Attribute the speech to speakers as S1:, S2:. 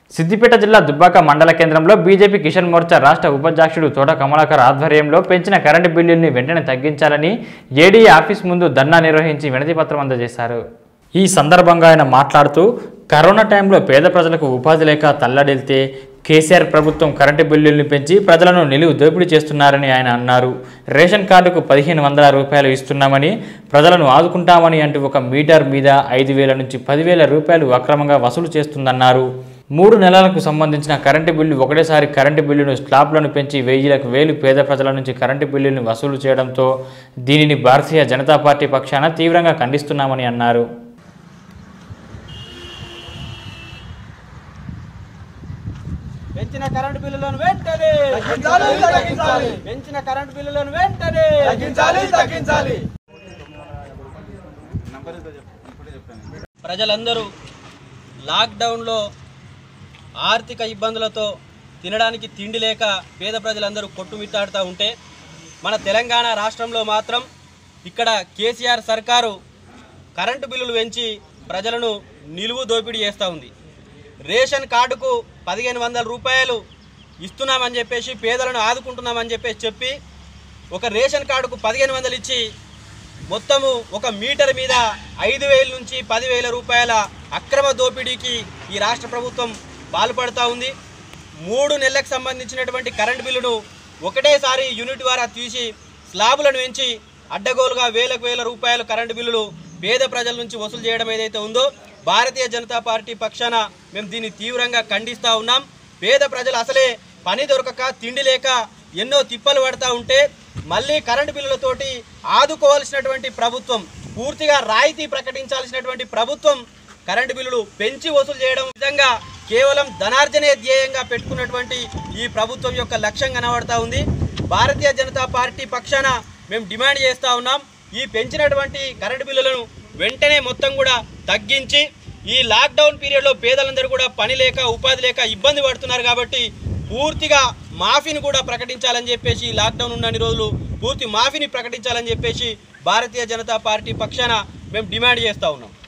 S1: సిద్దిపేట జిల్లా దుబ్బాక మండల కేంద్రంలో బీజేపీ కిషన్ మోర్చా రాష్ట్ర ఉపాధ్యక్షుడు తోట కమలాకర్ ఆధ్వర్యంలో పెంచిన కరెంటు బిల్లుల్ని వెంటనే తగ్గించాలని ఏడీ ఆఫీస్ ముందు ధర్నా నిర్వహించి వినతి పత్రం అందజేశారు ఈ సందర్భంగా ఆయన మాట్లాడుతూ కరోనా టైంలో పేద ప్రజలకు ఉపాధి లేక తల్లడిల్తే కేసీఆర్ ప్రభుత్వం కరెంటు బిల్లుల్ని పెంచి ప్రజలను నిలువు దోపిడీ చేస్తున్నారని ఆయన అన్నారు రేషన్ కార్డుకు పదిహేను వందల రూపాయలు ఇస్తున్నామని ప్రజలను ఆదుకుంటామని అంటూ ఒక మీటర్ మీద ఐదు వేల నుంచి పదివేల రూపాయలు అక్రమంగా వసూలు చేస్తుందన్నారు మూడు నెలలకు సంబంధించిన కరెంటు బిల్లు ఒకటేసారి కరెంటు బిల్లును స్లాబ్లను పెంచి వెయ్యిలకు వేలు పేద ప్రజల నుంచి కరెంటు బిల్లును వసూలు చేయడంతో దీనిని భారతీయ జనతా పార్టీ పక్షాన తీవ్రంగా ఖండిస్తున్నామని అన్నారు
S2: పెంచిన కరెంటు బిల్లులను వెంటనే
S3: తగ్గించాలి, తగ్గించాలి.
S2: పెంచిన కరెంటు బిల్లులను వెంటనే
S3: తగ్గించాలి తగ్గించాలి
S2: ప్రజలందరూ లాక్డౌన్లో ఆర్థిక ఇబ్బందులతో తినడానికి తిండి లేక పేద ప్రజలందరూ కొట్టుమిట్టాడుతూ ఉంటే మన తెలంగాణ రాష్ట్రంలో మాత్రం ఇక్కడ కేసీఆర్ సర్కారు కరెంటు బిల్లులు పెంచి ప్రజలను నిలువు దోపిడీ చేస్తూ ఉంది రేషన్ కార్డుకు పదిహేను వందల రూపాయలు ఇస్తున్నామని చెప్పేసి పేదలను ఆదుకుంటున్నామని చెప్పేసి చెప్పి ఒక రేషన్ కార్డుకు పదిహేను వందలు ఇచ్చి మొత్తము ఒక మీటర్ మీద ఐదు వేల నుంచి పదివేల రూపాయల అక్రమ దోపిడీకి ఈ రాష్ట్ర ప్రభుత్వం పాల్పడుతూ ఉంది మూడు నెలలకు సంబంధించినటువంటి కరెంటు బిల్లును ఒకటేసారి యూనిట్ ద్వారా తీసి స్లాబులను పెంచి అడ్డగోలుగా వేలకు వేల రూపాయల కరెంటు బిల్లులు పేద ప్రజల నుంచి వసూలు చేయడం ఏదైతే ఉందో భారతీయ జనతా పార్టీ పక్షాన మేము దీన్ని తీవ్రంగా ఖండిస్తూ ఉన్నాం పేద ప్రజలు అసలే పని దొరకక తిండి లేక ఎన్నో తిప్పలు పడతా ఉంటే మళ్ళీ కరెంటు బిల్లులతోటి ఆదుకోవాల్సినటువంటి ప్రభుత్వం పూర్తిగా రాయితీ ప్రకటించాల్సినటువంటి ప్రభుత్వం కరెంటు బిల్లులు పెంచి వసూలు చేయడం విధంగా కేవలం ధనార్జనే ధ్యేయంగా పెట్టుకున్నటువంటి ఈ ప్రభుత్వం యొక్క లక్ష్యం కనబడతా ఉంది భారతీయ జనతా పార్టీ పక్షాన మేము డిమాండ్ చేస్తూ ఉన్నాం ఈ పెంచినటువంటి కరెంటు బిల్లులను వెంటనే మొత్తం కూడా తగ్గించి ఈ లాక్డౌన్ పీరియడ్లో పేదలందరూ కూడా పని లేక ఉపాధి లేక ఇబ్బంది పడుతున్నారు కాబట్టి పూర్తిగా మాఫీని కూడా ప్రకటించాలని చెప్పేసి ఈ లాక్డౌన్ ఉన్నన్ని రోజులు పూర్తి మాఫీని ప్రకటించాలని చెప్పేసి భారతీయ జనతా పార్టీ పక్షాన మేము డిమాండ్ చేస్తూ ఉన్నాం